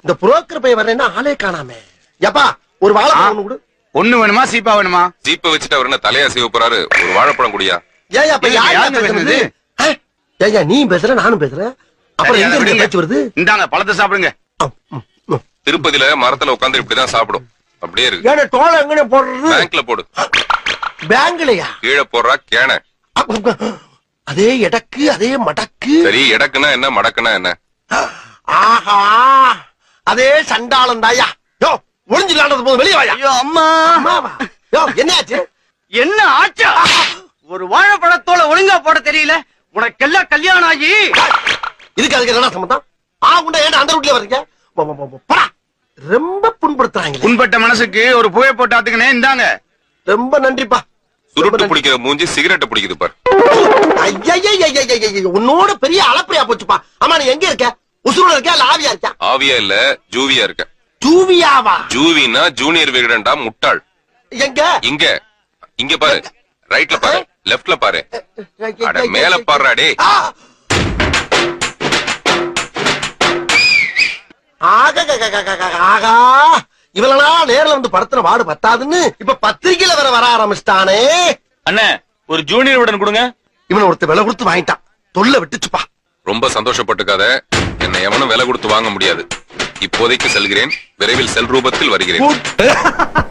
இந்த புரோக்கர் பையன் வரேன்னா ஆளே காணாமே எப்பா ஒரு வாழைப்பழம் ஒண்ணு கொடு ஒண்ணு வேணுமா சீப்பா வேணுமா ஜீப்பை வச்சுட்டு அவர் என்ன தலையா சீவ போறாரு ஒரு வாழைப்பழம் குடியா ஏயா அப்ப ஏய், யாருயா யாருங்க பேசுறது பேசுனது? ஆ? ஏய்யா நீ பேசுற நானும் பேசுறேன் அப்புறம் சரி, எங்க அதை இருந்து விடுங்க. பேச்சு வருது இந்தாங்க பழத்தை சாப்பிடுங்க ஆ, ம், ம். திருப்பதியில மரத்துல உட்காந்து இப்படிதான் சாப்பிடும் அப்படியே இருக்கு ஏன்னா தோலை எங்கனே போடுறது பேங்க்ல போடு பேங்க்லயா கீழே போடுறா கேன அதே எடக்கு அதே மடக்கு சரி எடக்குனா என்ன மடக்குனா என்ன ஆஹா அதே சண்டாளம் தாயா யோ ஒளிஞ்சிலாண்டது போது வெளியே வாயா ஐயோ அம்மா அம்மாவா யோ என்னாச்சு என்ன ஆச்சா ஒரு வாழைப்பழத்தோல ஒழுங்கா போட தெரியல உனக்கெல்லாம் கல்யாணம் ஆகி இதுக்கு அதுக்கு என்ன சம்பந்தம் ஆ உண்டா ஏன்டா அந்த ரூட்ல வர்றீங்க போ, போ, போ, போ, போடா. ரொம்ப புண்படுத்துறாங்களே புண்பட்ட மனசுக்கு ஒரு புகை போட்டு ஆத்துக்கனே இந்தாங்க ரொம்ப நன்றிப்பா சுருட்டு பிடிக்கிற மூஞ்சி சிகரெட்டை பிடிக்குது பாரு ஐயய்யய்யய்யய்யய்யய்ய, உன்னோட பெரிய அளப்பரியா போச்சுப்பா அம்மா நீ எங்க இருக்க உசுரோட இருக்க இல்ல ஆவியா இருக்க ஆவியா இல்ல ஜூவியா இருக்க ஜூவியாவா ஜூவினா ஜூனியர் விகடன்டா முட்டாள் எங்க இங்க இங்க பாரு ரைட்ல பாரு லெஃப்ட்ல பாரு அட மேல பாருடா டேய் ஆ! ஆகககககக, ஆகா இவளனா நேர்ல வந்து படத்துல வாடு பத்தாதுன்னு இப்ப பத்திரிக்கையில வர வர ஆரம்பிச்சிட்டானே அண்ணே ஒரு ஜூனியர் உடன் கொடுங்க இவனை ஒருத்த விலை கொடுத்து வாங்கிட்டான் தொல்லை விட்டுச்சுப்பா ரொம்ப சந்தோஷப்பட்டுக்காத என்னை எவனும் விலை கொடுத்து வாங்க முடியாது இப்போதைக்கு செல்கிறேன் விரைவில் செல் ரூபத்தில் வருகிறேன் கூட்.